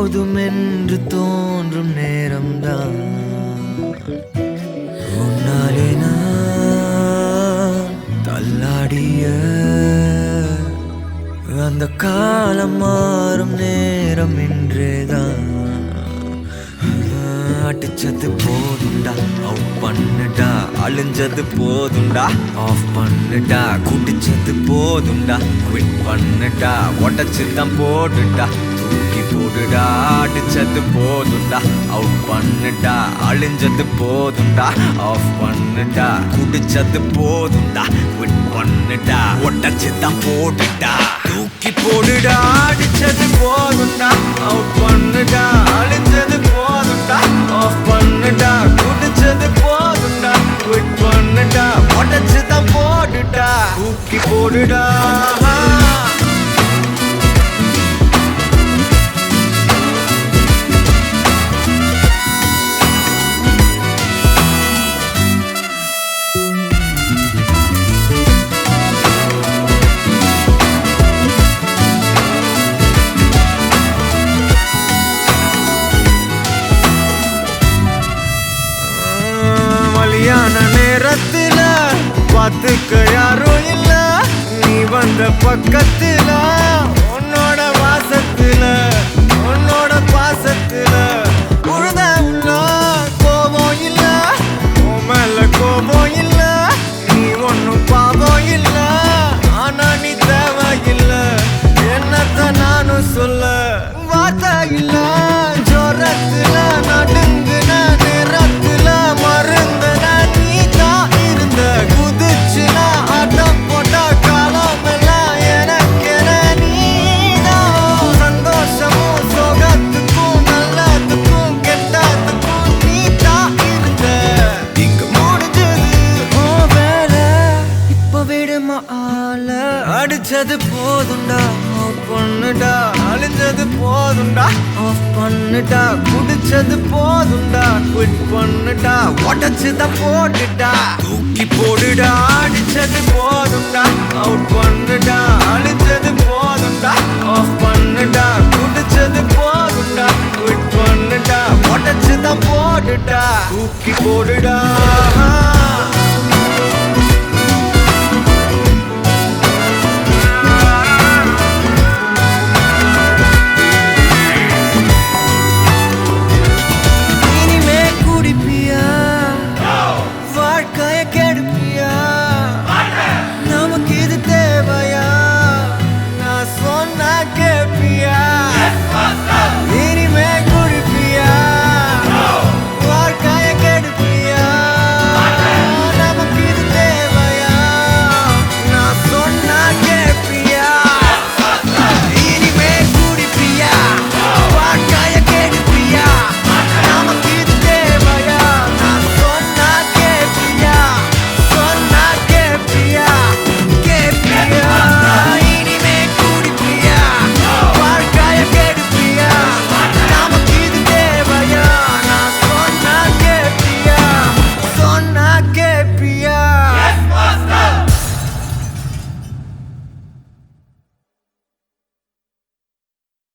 போதும் என்று தோன்றும் நேரம்தான் உன்னாலே நான் தள்ளாடிய அந்த காலம் மாறும் நேரம் இன்றேதான் அடிச்சது போதுண்டா அவுட் பண்ணுடா அழிஞ்சது போதுண்டா ஆஃப் பண்ணுடா குடிச்சது போதுண்டா குவிட் பண்ணுடா உடச்சு தான் போடுடா தூக்கி போடுடா அடிச்சது போதுண்டா அவுட் பண்ணுடா அழிஞ்சது போதுண்டா ஆஃப் பண்ணுடா குடிச்சது போதுண்டா குவிட் பண்ணுடா உடச்சு தான் போடுடா தூக்கி போடுடா அடிச்சது போதுண்டா அவுட் பண்ணுடா அழிஞ்சது போதுண்டா ஆஃப் பண்ணுடா குடிச்சது போதுண்டா குவிட் பண்ணுடா உடச்சு தான் போடுடா தூக்கி போடுடா மலியான நேரத்துல பார்த்துக்க யாரும் இல்ல நீ வந்த பக்கத்துல உன்னோட வாசத்துல உன்னோட பாசத்துல உழுத உள்ள கோபம் இல்ல உன் மேல கோபம் இல்ல நீ ஒன்னும் பாவம் இல்ல ஆனா நீ தேவையில்ல என்னத்த நானும் சொல்ல வார்த்தை இல்ல ஜோரத்துல நடுங்குன நேரத்துல மருந்துன நீ தான் இருந்த குதிச்சுல ஆட்டம் போட்ட காலம் எல்லாம் எனக்கென நீதான் சந்தோஷமும் சோகத்துக்கும் நல்லதுக்கும் கெட்டதுக்கும் நீ தான் இருந்த இங்க முடிஞ்சது உன் வேலை இப்ப விடுமா ஆள அடிச்சது போதுண்டா ஆஃப் பண்ணுடா அழிஞ்சது போதுண்டா ஆஃப் பண்ணுடா குடிச்சது போதுண்டா குவிட் பண்ணுடா உடச்சுத போட்டுடா தூக்கி போடுடா அடிச்சது போதுண்டா அவுட் பண்ணுடா அழிஞ்சது போதுண்டா